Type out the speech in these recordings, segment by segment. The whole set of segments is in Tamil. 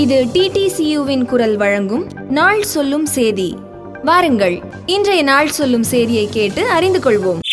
இது டிடிசியுவின் குரல் வழங்கும் நாள் சொல்லும் சேதி வாருங்கள் இன்றைய நாள் சொல்லும் சேதியை கேட்டு அறிந்து கொள்வோம்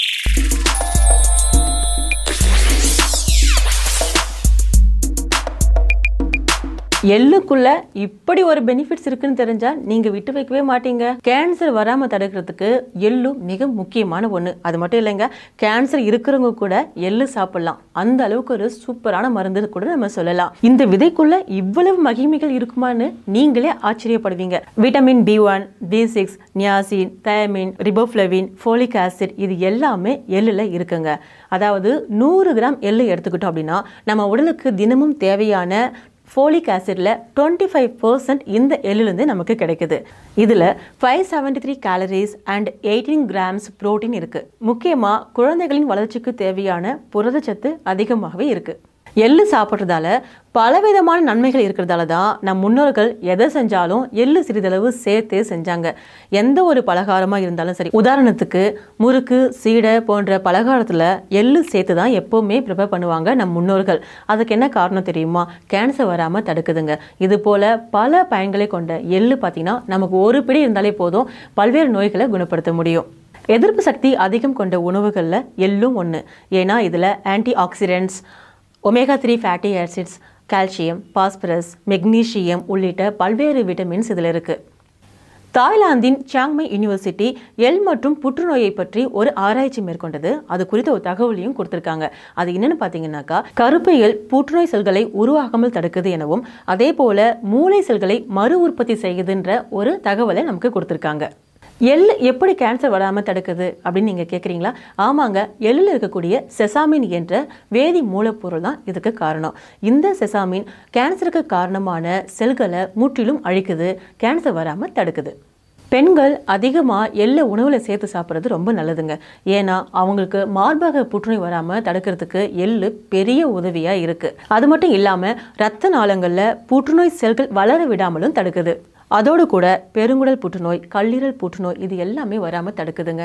எள்ளுக்குள்ள இப்படி ஒரு பெனிஃபிட்ஸ் இருக்குன்னு தெரிஞ்சா நீங்க விட்டு வைக்கவே மாட்டீங்க கேன்சர் வராம தடுக்கிறதுக்கு எள்ளு மிக முக்கியமான ஒண்ணு அது மட்டும் இல்லைங்க கேன்சர் இருக்கிறவங்க கூட எள்ளு சாப்பிடலாம் அந்த அளவுக்கு ஒரு சூப்பரான மருந்து கூட நம்ம சொல்லலாம் இந்த விதைக்குள்ள இவ்வளவு மகிமைகள் இருக்குமான்னு நீங்களே ஆச்சரியப்படுவீங்க vitamin B one B six niacin thiamine riboflavin folic acid இது எல்லாமே எள்ளுல இருக்குங்க அதாவது நூறு கிராம் எள்ளு எடுத்துக்கிட்டோம் அப்படின்னா நம்ம உடலுக்கு தினமும் தேவையான ஃபோலிக் ஆசிட்ல டுவெண்ட்டி ஃபைவ் பர்சன்ட் இந்த எள்ளுலேருந்து நமக்கு கிடைக்குது இதில் five seventy three calories and eighteen grams protein இருக்கு முக்கியமாக குழந்தைகளின் வளர்ச்சிக்கு தேவையான புரதச்சத்து அதிகமாகவே இருக்கு எள்ளு சாப்பிட்றதால பலவிதமான நன்மைகள் இருக்கிறதால தான் நம் முன்னோர்கள் எதை செஞ்சாலும் எள்ளு சிறிதளவு சேர்த்தே செஞ்சாங்க எந்த ஒரு பலகாரமாக இருந்தாலும் சரி உதாரணத்துக்கு முறுக்கு சீடை போன்ற பலகாரத்தில் எள்ளு சேர்த்து தான் எப்போவுமே ப்ரிப்பேர் பண்ணுவாங்க நம் முன்னோர்கள் அதுக்கு என்ன காரணம் தெரியுமா கேன்சர் வராமல் தடுக்குதுங்க இது போல பல பயன்களை கொண்ட எள்ளு பார்த்தீங்கன்னா நமக்கு ஒரு பிடி இருந்தாலே போதும் பல்வேறு நோய்களை குணப்படுத்த முடியும் எதிர்ப்பு சக்தி அதிகம் கொண்ட உணவுகளில் எள்ளும் ஒன்று ஏன்னா இதில் antioxidants omega three fatty acids calcium phosphorus magnesium உள்ளிட்ட பல்வேறு விட்டமின்ஸ் இதில் இருக்குது தாய்லாந்தின் சாங்மை யூனிவர்சிட்டி எல் மற்றும் புற்றுநோயை பற்றி ஒரு ஆராய்ச்சி மேற்கொண்டது அது குறித்த ஒரு தகவலையும் கொடுத்திருக்காங்க அது என்னன்னு பார்த்தீங்கன்னாக்கா கருப்பு எல் புற்றுநோய் செல்களை உருவாகாமல் தடுக்குது எனவும் அதே போல மூளை செல்களை மறு உற்பத்தி செய்யுதுன்ற ஒரு தகவலை நமக்கு கொடுத்திருக்காங்க எள் எப்படி கேன்சர் வராமல் தடுக்குது அப்படின்னு நீங்கள் கேட்குறீங்களா ஆமாங்க எள்ளில் இருக்கக்கூடிய செசாமின் என்ற வேதி மூலப்பொருள் தான் இதுக்கு காரணம் இந்த செசாமின் கேன்சருக்கு காரணமான செல்களை முற்றிலும் அழிக்குது கேன்சர் வராமல் தடுக்குது பெண்கள் அதிகமாக எள்ளை உணவில் சேர்த்து சாப்பிட்றது ரொம்ப நல்லதுங்க ஏன்னா அவங்களுக்கு மார்பக புற்றுநோய் வராமல் தடுக்கிறதுக்கு எள்ளு பெரிய உதவியாக இருக்குது அது மட்டும் இல்லாமல் ரத்த நாளங்களில் புற்றுநோய் செல்கள் வளர விடாமலும் தடுக்குது அதோடு கூட பெருங்குடல் புற்றுநோய் கல்லீரல் புற்றுநோய் இது எல்லாமே வராமல் தடுக்குதுங்க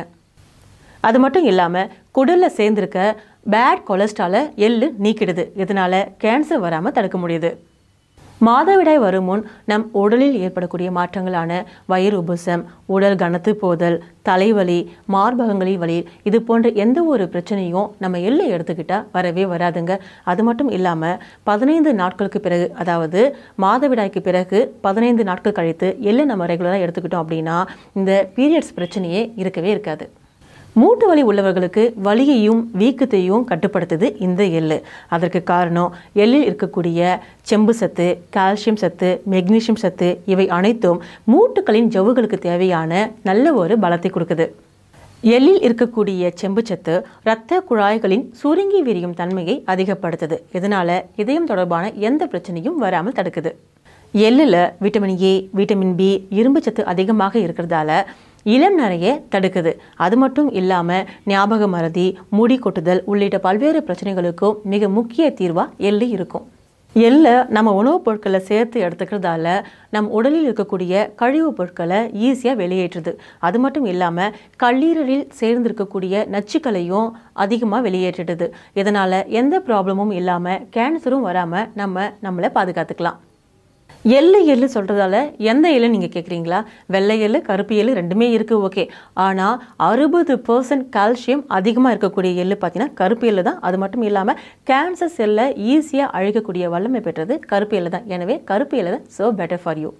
அது மட்டும் இல்லாமல் குடலில் சேர்ந்திருக்க பேட் கொலஸ்ட்ராலை எள்ளு நீக்கிடுது இதனால கேன்சர் வராமல் தடுக்க முடியுது மாதவிடாய் வரும் முன் நம் உடலில் ஏற்படக்கூடிய மாற்றங்களான வயிறு உபசம் உடல் கனத்து போதல் தலைவலி மார்பகங்களில் வலி இது போன்ற எந்த ஒரு பிரச்சனையும் நம்ம எள்ளை எடுத்துக்கிட்டா வரவே வராதுங்க அது மட்டும் இல்லாமல் பதினைந்து நாட்களுக்கு பிறகு அதாவது மாதவிடாய்க்கு பிறகு பதினைந்து நாட்கள் கழித்து எள்ளை நம்ம ரெகுலராக எடுத்துக்கிட்டோம் அப்படின்னா இந்த பீரியட்ஸ் பிரச்சனையே இருக்கவே இருக்காது மூட்டு வலி உள்ளவர்களுக்கு வலியையும் வீக்கத்தையும் கட்டுப்படுத்துது இந்த எள்ளு அதற்கு காரணம் எள்ளில் இருக்கக்கூடிய செம்பு சத்து கால்சியம் சத்து மெக்னீசியம் சத்து இவை அனைத்தும் மூட்டுகளின் ஜவ்வுகளுக்கு தேவையான நல்ல ஒரு பலத்தை கொடுக்குது எள்ளில் இருக்கக்கூடிய செம்புச்சத்து இரத்த குழாய்களின் சுருங்கி விரியும் தன்மையை அதிகப்படுத்துது இதனால இதயம் தொடர்பான எந்த பிரச்சனையும் வராமல் தடுக்குது எள்ளில் விட்டமின் ஏ விட்டமின் பி இரும்புச்சத்து அதிகமாக இருக்கிறதால இளம் நிறைய தடுக்குது அது மட்டும் இல்லாமல் ஞாபக மறதி முடி கொட்டுதல் உள்ளிட்ட பல்வேறு பிரச்சனைகளுக்கும் மிக முக்கிய தீர்வாக எள்ளு இருக்கும் எள்ளை நம்ம உணவுப் பொருட்களை சேர்த்து எடுத்துக்கிறதால நம் உடலில் இருக்கக்கூடிய கழிவுப் பொருட்களை ஈஸியாக வெளியேற்றுது அது மட்டும் இல்லாமல் கல்லீரலில் சேர்ந்திருக்கக்கூடிய நச்சுக்களையும் அதிகமாக வெளியேற்றிடுது இதனால் எந்த ப்ராப்ளமும் இல்லாமல் கேன்சரும் வராமல் நம்ம நம்மளை பாதுகாத்துக்கலாம் எள்ளு எள்ளு சொல்கிறதால எந்த எள்ளு நீங்கள் கேட்குறீங்களா வெள்ளை எள்ளு கருப்பு எள்ளு ரெண்டுமே இருக்குது ஓகே ஆனால் அறுபது பர்சன்ட் கால்சியம் அதிகமாக இருக்கக்கூடிய எள்ளு பார்த்தீங்கன்னா கருப்பு எள்ளு தான் அது மட்டும் இல்லாமல் கேன்சர் செல்லை ஈஸியாக அழிக்கக்கூடிய வல்லமை பெற்றது கருப்பு எள்ளு தான் எனவே கருப்பு எள்ளு தான் ஸோ பெட்டர் ஃபார் யூ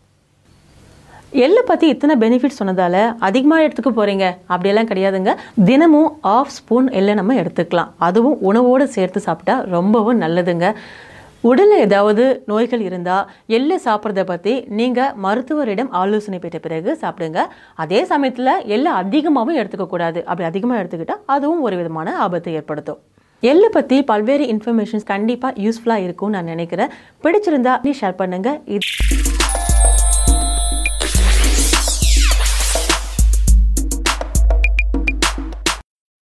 எள்ளை பற்றி இத்தனை பெனிஃபிட் சொன்னதால அதிகமாக எடுத்துக்க போகிறீங்க அப்படியெல்லாம் கிடையாதுங்க தினமும் ஆஃப் ஸ்பூன் எள்ளை நம்ம எடுத்துக்கலாம் அதுவும் உணவோடு சேர்த்து சாப்பிட்டா ரொம்பவும் நல்லதுங்க உடலில் ஏதாவது நோய்கள் இருந்தால் எள்ளு சாப்பிட்றத பற்றி நீங்கள் மருத்துவரிடம் ஆலோசனை பெற்ற பிறகு சாப்பிடுங்க அதே சமயத்தில் எள்ளு அதிகமாகவும் எடுத்துக்கக்கூடாது அப்படி அதிகமாக எடுத்துக்கிட்டால் அதுவும் ஒரு விதமான ஆபத்தை ஏற்படுத்தும் எள்ளு பற்றி பல்வேறு இன்ஃபர்மேஷன்ஸ் கண்டிப்பாக யூஸ்ஃபுல்லாக இருக்கும்னு நான் நினைக்கிறேன் பிடிச்சிருந்தா நீ ஷேர் பண்ணுங்கள் இது